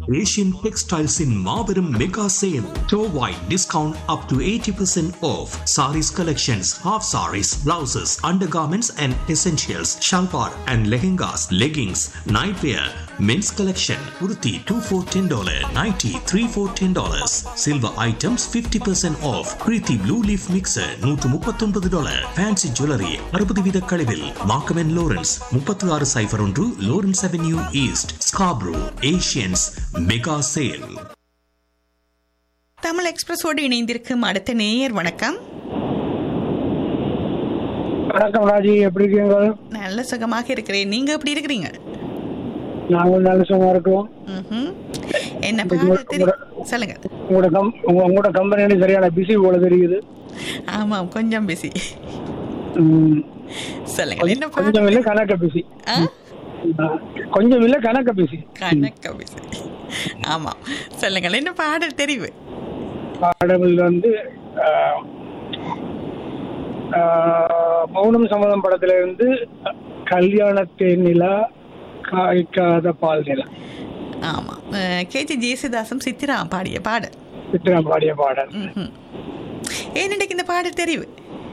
Asian டெக்ஸ்டைல்ஸின் மாபெரும் mega sale டோவாய் discount up to eighty percent off saris collections half saris blouses undergarments and essentials salwar and lehengas leggings nightwear men's collection உருத்தி two four ten dollar ninety three four ten dollars silver items fifty percent off Preethi blue leaf mixer நூற்று முப்பத்தொன்பது dollar fancy jewellery அறுபது வீத கழிவில் மார்க்கமென் Lawrence முப்பத்தி ஆறு cipher ஒன்று Lawrence avenue east Scarborough Asian's mega sale Tamil எக்ஸ்பிரஸோடு இணைந்திருக்கும் அடுத்த நேயர் வணக்கம் வணக்கம் ராஜி எப்படி இருக்கீங்க நல்ல சுகமாக இருக்கிறேன் நீங்க எப்படி இருக்கிறீங்க நாங்கள் நல்ல சுகமா இருக்கோம் ம்ஹும். என்ன பாடு தெரியும் சொல்லுங்க உங்களோட கம் உங்க- உங்களோட கம்பெனி சரியான பிஸி போல தெரியுது ஆமாம் கொஞ்சம் பிஸி ம், சொல்லுங்க என்ன பாடு கொஞ்சம் இல்ல கணக்க பிஸி ஆ? கொஞ்சம் இல்ல கணக்க பிஸி கணக்க பிஸி ஆமாம் சொல்லுங்கள் என்ன பாடல் தெரிவு பாடல் வந்து ஆ, ஆ, மௌனம் சம்மதம் படத்துல இருந்து கல்யாணத்தே நிலா காய்க்காத பால் நிலா ஆமாம் கேஜி ஜேசுதாசும் சித்திரா பாடிய பாடல் சித்ரா பாடிய பாடல் ம்ஹும். ஏன் இன்றைக்கு இந்த பாடல் தெரிவு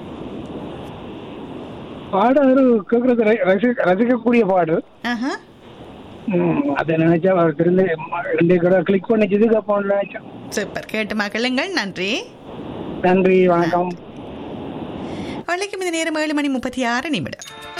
பாடல் ஒரு கேட்கறது ர- ரசி- ரசிக்கக்கூடிய பாடல் ஆஹா ம், அதை நினைச்சா அவர் திரும்ப ரெண்டு கூட கிளிக் பண்ணிச்சதுக்கு அப்போ நினைச்சேன் சூப்பர் கேட்டு மகளுங்கள் நன்றி நன்றி வணக்கம் வழக்கம் இந்த நேரம் ஏழு மணி முப்பத்தி ஆறு நிமிடம்